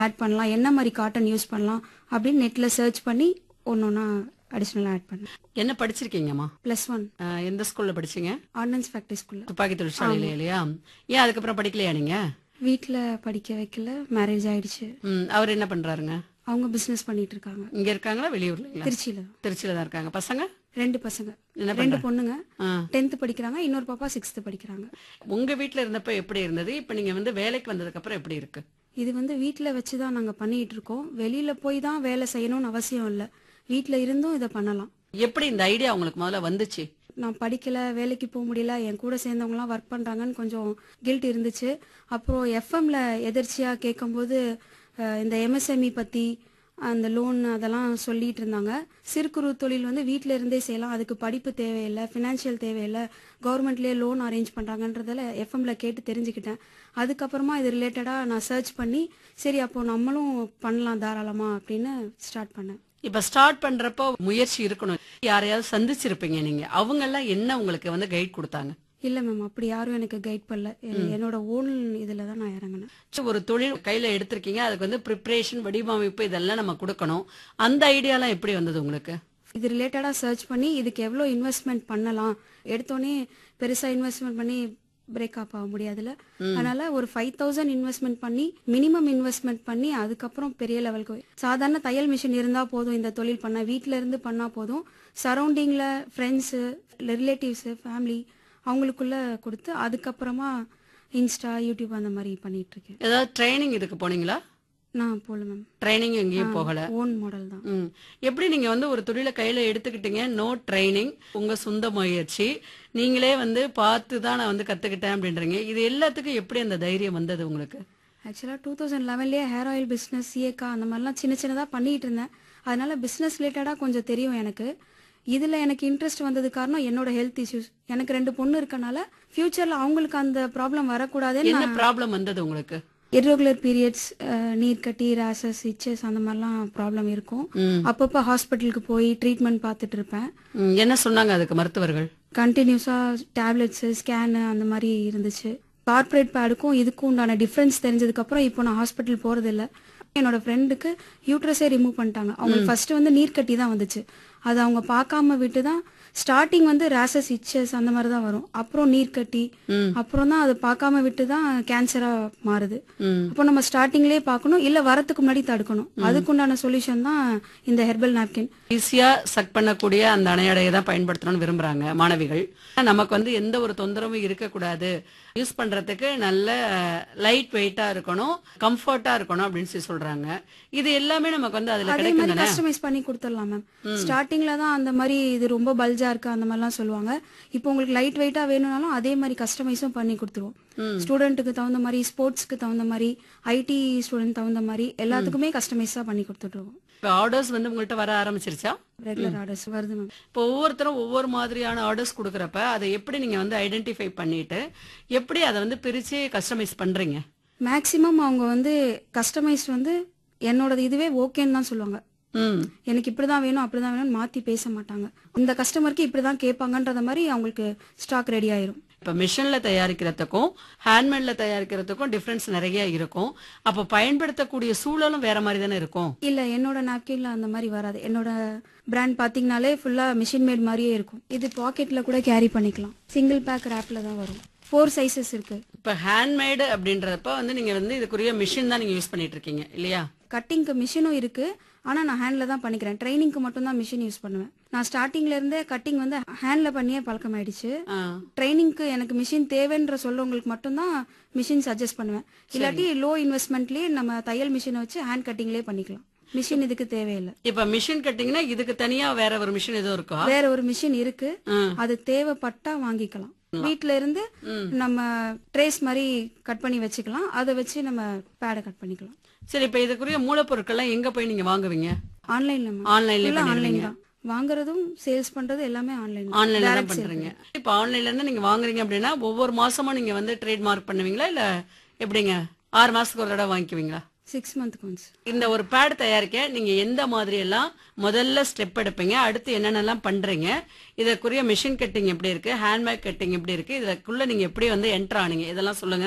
Add பண்ணலாம் என்ன மாதிரி காட்டன் யூஸ் பண்ணலாம் அப்படின்னு நெட்ல சர்ச் பண்ணி ஒன்று ஒன்றா அடிஷ்னலாக ஆட் பண்ணேன் என்ன படிச்சிருக்கீங்கம்மா ப்ளஸ் ஒன் அஹ், எந்த ஸ்கூல்ல படிச்சீங்க ஆர்டினன்ஸ் ஃபேக்டரி ஸ்கூலில் துப்பாக்கி தொழிற்சாலையில இல்லையா ஏன் அதுக்கப்புறம் படிக்கலையா நீங்க வீட்டில் படிக்க வைக்கல மேரேஜ் ஆயிடுச்சு ம், அவர் என்ன பண்றாருங்க அவங்க பிஸ்னஸ் பண்ணிட்டு இருக்காங்க இங்க இருக்காங்களா வெளியூர்ல திருச்சியில தான் திருச்சியில தான் இருக்காங்க பசங்க ரெண்டு பசங்க என்ன ரெண்டு பண்றாங்க? பொண்ணுங்க ஆ. டென்த் படிக்கிறாங்க இன்னொரு பாப்பா சிக்ஸ்த் படிக்கிறாங்க உங்க வீட்ல இருந்தப்ப எப்படி இருந்தது இப்ப நீங்க வந்து வேலைக்கு வந்ததுக்கு அப்புறம் எப்படி இருக்கு இது வந்து வீட்டில் வச்சு தான் நாங்கள் பண்ணிட்டு இருக்கோம் வெளியில போய் தான் வேலை செய்யணும்னு அவசியம் இல்லை வீட்டில் இருந்தும் இதை பண்ணலாம் எப்படி இந்த ஐடியா உங்களுக்கு முதல்ல வந்துச்சு நான் படிக்கல வேலைக்கு போக முடியல என் கூட சேர்ந்தவங்கலாம் ஒர்க் பண்றாங்கன்னு கொஞ்சம் கில்ட் இருந்துச்சு அப்புறம் எஃப்எம்ல எதிர்ச்சியா கேட்கும்போது அஹ், இந்த எம்எஸ்எம்இ பத்தி அந்த லோன் அதெல்லாம் சொல்லிட்டு இருந்தாங்க சிறு குறு தொழில் வந்து வீட்டில இருந்தே செய்யலாம் அதுக்கு படிப்பு தேவையில்லை ஃபினான்ஷியல் தேவையில்லை கவர்மெண்ட்லேயே லோன் அரேஞ்ச் பண்றாங்கன்றதால எஃப்எம்ல கேட்டு தெரிஞ்சுக்கிட்டேன் அதுக்கப்புறமா இது ரிலேட்டடா நான் சர்ச் பண்ணி சரி அப்போ நம்மளும் பண்ணலாம் தாராளமா அப்படின்னு ஸ்டார்ட் பண்ணேன் இப்ப ஸ்டார்ட் பண்றப்போ முயற்சி இருக்கணும் யாரையாவது சந்திச்சிருப்பீங்க நீங்க அவங்க எல்லாம் என்ன உங்களுக்கு வந்து கைட் கொடுத்தாங்க இல்ல மேம் அப்படி யாரும் எனக்கு கைட் பண்ணல எ- என்னோட ஓன் இதுல தான் நான் இறங்கினேன் சரி, ஒரு தொழில் கையில எடுத்திருக்கீங்க அதுக்கு வந்து ப்ரிப்பரேஷன் வடிவமைப்பு இதெல்லாம் நம்ம கொடுக்கணும் அந்த ஐடியாலாம் எப்படி வந்தது உங்களுக்கு இது ரிலேட்டடா சர்ச் பண்ணி இதுக்கு எவ்வளோ இன்வெஸ்ட்மெண்ட் பண்ணலாம் எடுத்தோடனே பெருசா இன்வெஸ்ட்மெண்ட் பண்ணி பிரேக் அப் ஆக முடியாதுல்ல அதனால ஒரு ஃபைவ் தௌசண்ட் இன்வெஸ்ட்மெண்ட் பண்ணி மினிமம் இன்வெஸ்ட்மெண்ட் பண்ணி அதுக்கப்புறம் பெரிய லெவலுக்கு போய் சாதாரண தையல் மிஷின் இருந்தா போதும் இந்த தொழில் பண்ண வீட்ல இருந்து பண்ணா போதும் சரௌண்டிங்ல ஃப்ரெண்ட்ஸு ரிலேட்டிவ்ஸு ஃபேமிலி அவங்களுக்குள்ள கொடுத்து அதுக்கப்புறமா இன்ஸ்டா யூடியூப் அந்த மாதிரி பண்ணிட்டு இருக்கேன் ஏதாவது ட்ரைனிங் இதுக்கு போனீங்களா நான் போல மேம் ட்ரைனிங் எங்கேயும் போகல ஓன் மாடல் தான் ம். எப்படி நீங்க வந்து ஒரு தொழிலை கையில எடுத்துக்கிட்டீங்க நோ ட்ரைனிங் உங்க சொந்த முயற்சி நீங்களே வந்து பார்த்து தான் நான் வந்து கத்துக்கிட்டேன் அப்படின்றீங்க இது எல்லாத்துக்கும் எப்படி அந்த தைரியம் வந்தது உங்களுக்கு ஆக்சுவலாக டூ தௌசண்ட் லெவன்லேயே ஹேர் ஆயில் பிஸ்னஸ் சிஏக்கா அந்த மாதிரிலாம் சின்ன சின்னதாக பண்ணிட்டு இருந்தேன் அதனால பிஸ்னஸ் ரிலேட்டடாக கொஞ்சம் தெரியும் எனக்கு இதில் எனக்கு இன்ட்ரெஸ்ட் வந்தது காரணம் என்னோட ஹெல்த் இஷ்யூஸ் எனக்கு ரெண்டு பொண்ணு இருக்கனால ஃபியூச்சரில் அவங்களுக்கு அந்த ப்ராப்ளம் வரக்கூடாதுன்னு என்ன ப்ராப்ளம் வந்தது உங்களுக்கு இர்ரெகுலர் பீரியட்ஸ் நீர்க்கட்டி ரேசஸ் இச்சஸ் அந்த மாதிரிலாம் ப்ராப்ளம் இருக்கும் ம். அப்பப்போ ஹாஸ்பிட்டலுக்கு போய் ட்ரீட்மெண்ட் பார்த்துட்டு இருப்பேன் ம், என்ன சொன்னாங்க அதுக்கு மருத்துவர்கள் கண்டினியூஸாக டேப்லெட்ஸு ஸ்கேனு அந்த மாதிரி இருந்துச்சு கார்ப்பரேட் பேடுக்கும் இதுக்கும் உண்டான டிஃப்ரென்ஸ் தெரிஞ்சதுக்கப்புறம் இப்போ நான் ஹாஸ்பிட்டல் போகிறதில்ல என்னோட ஃப்ரெண்டுக்கு யூட்ரஸே ரிமூவ் பண்ணிட்டாங்க அவங்களுக்கு ஃபர்ஸ்ட் வந்து நீர்க்கட்டி தான் வந்துச்சு அது அவங்க பார்க்காம விட்டு தான் ஸ்டார்டிங் வந்து ரேசஸ் இச்சஸ் அந்த மாதிரி தான் வரும் அப்புறம் நீர்க்கட்டி ம். அப்புறம் தான் அது பார்க்காம விட்டு தான் கேன்சராக மாறுது ம். அப்போ நம்ம ஸ்டார்டிங்லேயே பார்க்கணும் இல்லை வரத்துக்கு முன்னாடி தடுக்கணும் அதுக்குண்டான சொல்யூஷன் தான் இந்த ஹெர்பல் நாப்கின் ஈஸியா சக் பண்ணக்கூடிய அந்த அணையடையை தான் பயன்படுத்தணும்னு விரும்புறாங்க மாணவிகள் நமக்கு வந்து எந்த ஒரு தொந்தரவும் இருக்கக்கூடாது யூஸ் பண்றதுக்கு நல்ல லைட் வெயிட்டா இருக்கணும் கம்ஃபர்ட்டா இருக்கணும் அப்படின்னு சொல்லி சொல்றாங்க இது எல்லாமே நமக்கு வந்து அதுல அதே கிடைக்கும் மாதிரி தானே கஸ்டமைஸ் பண்ணி கொடுத்துடலாம் மேம் ஸ்டார்டிங்ல தான் அந்த மாதிரி இது ரொம்ப பல்ஜா இருக்கு அந்த மாதிரிலாம் சொல்லுவாங்க இப்போ உங்களுக்கு லைட் வெயிட்டா வேணும்னாலும் அதே மாதிரி கஸ்டமைஸும் பண்ணி கொடுத்துருவோம் ஸ்டூடெண்ட்டுக்கு தகுந்த மாதிரி ஸ்போர்ட்ஸ்க்கு தகுந்த மாதிரி ஐடி ஸ்டூடெண்ட் தகுந்த மாதிரி எல்லாத்துக்குமே கஸ்டமைஸா பண்ணி கொடுத்துட்ருவோம் இப்போ ஆர்டர்ஸ் வந்து உங்கள்கிட்ட வர ஆரம்பிச்சிருச்சா ரெகுலர் ஆர்டர்ஸ் வருது மேம் இப்போ ஒவ்வொருத்தரும் ஒவ்வொரு மாதிரியான ஆர்டர்ஸ் கொடுக்குறப்ப அதை எப்படி நீங்க வந்து ஐடென்டிஃபை பண்ணிட்டு எப்படி அதை வந்து பிரிச்சு கஸ்டமைஸ் பண்றீங்க மேக்ஸிமம் அவங்க வந்து கஸ்டமைஸ் வந்து என்னோட இதுவே ஓகேன்னு தான் சொல்லுவாங்க ம் எனக்கு இப்படிதான் வேணும் அப்படிதான் வேணும்னு மாத்தி பேச மாட்டாங்க இந்த கஸ்டமருக்கு இப்படிதான் கேட்பாங்கன்றத மாதிரி அவங்களுக்கு ஸ்டாக் ரெடி ஆயிரும் இப்போ மிஷின்ல தயாரிக்கிறதுக்கும் ஹேண்ட்மேட்ல தயாரிக்கிறதுக்கும் டிஃபரன்ஸ் நிறைய இருக்கும் அப்போ பயன்படுத்தக்கூடிய சூழலும் வேற மாதிரி தானே இருக்கும் இல்ல என்னோட நாப்கின்ல அந்த மாதிரி வராது என்னோட பிராண்ட் பாத்தீங்கனாலே ஃபுல்லா மிஷின் மேட் மாதிரியே இருக்கும் இது பாக்கெட்ல கூட கேரி பண்ணிக்கலாம் சிங்கிள் பேக் ரேப்ல தான் வரும் ஃபோர் சைஸஸ் இருக்கு இப்போ ஹேண்ட்மேடு அப்படின்றப்ப வந்து நீங்க வந்து இதுக்குரிய மிஷின் தான் நீங்க யூஸ் பண்ணிட்டு இருக்கீங்க இல்லையா கட்டிங்க்கு மிஷினும் இருக்கு ஆனா நான் ஹேண்ட்ல தான் பண்ணிக்கிறேன் ட்ரைனிங்க்கு மட்டும் தான் மிஷின் யூஸ் பண்ணுவேன் நான் ஸ்டார்டிங்ல இருந்தே கட்டிங் வந்து ஹேண்ட்ல பண்ணியே பழக்கமாயிடுச்சு ஆ. ட்ரைனிங்க்கு எனக்கு மிஷின் தேவைன்ற சொல்லவங்களுக்கு மட்டும்தான் மிஷின் சஜஸ்ட் பண்ணுவேன் இல்லாட்டி லோ இன்வெஸ்ட்மெண்ட்லயே நம்ம தையல் மிஷினை வச்சு ஹேண்ட் கட்டிங்லயே பண்ணிக்கலாம் மிஷின் இதுக்கு தேவையில்லை இப்போ மிஷின் கட்டிங்னா இதுக்கு தனியா வேற ஒரு மிஷின் எதுவும் இருக்கா வேற ஒரு மிஷின் இருக்கு ம். அது தேவைப்பட்டா வாங்கிக்கலாம் வீட்ல இருந்து நம்ம ட்ரேஸ் மாதிரி கட் பண்ணி வச்சுக்கலாம் அதை வச்சு நம்ம பேடை கட் பண்ணிக்கலாம் சரி இப்போ இதுக்குரிய மூலப்பொருட்கள்லாம் எங்க போய் நீங்க வாங்குவீங்க ஆன்லைன்ல ஆன்லைன்ல ஆன்லைன் தான் வாங்குறதும் சேல்ஸ் பண்றது எல்லாமே ஆன்லைன் ஆன்லைன்ல தான் பண்றீங்க இப்போ ஆன்லைன்ல இருந்து நீங்க வாங்குறீங்க அப்படின்னா ஒவ்வொரு மாசமும் நீங்க வந்து ட்ரேட் மார்க் பண்ணுவீங்களா இல்ல எப்படிங்க ஆறு மாசத்துக்கு ஒரு தடவை வாங்கிக்குவீங்களா சிக்ஸ் மந்த்க்கு ஒன்ஸ் இந்த ஒரு பேட் தயாரிக்க நீங்க எந்த மாதிரி எல்லாம் முதல்ல ஸ்டெப் எடுப்பீங்க அடுத்து என்னென்னலாம் பண்றீங்க இதற்குரிய மிஷின் கட்டிங் எப்படி இருக்கு ஹேண்ட்பேக் கட்டிங் எப்படி இருக்கு இதுக்குள்ள நீங்க எப்படி வந்து என்டர் ஆனீங்க இதெல்லாம் சொல்லுங்க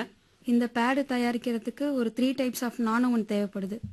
இந்த பேடு தயாரிக்கிறதுக்கு ஒரு three types of nonwoven தேவைப்படுது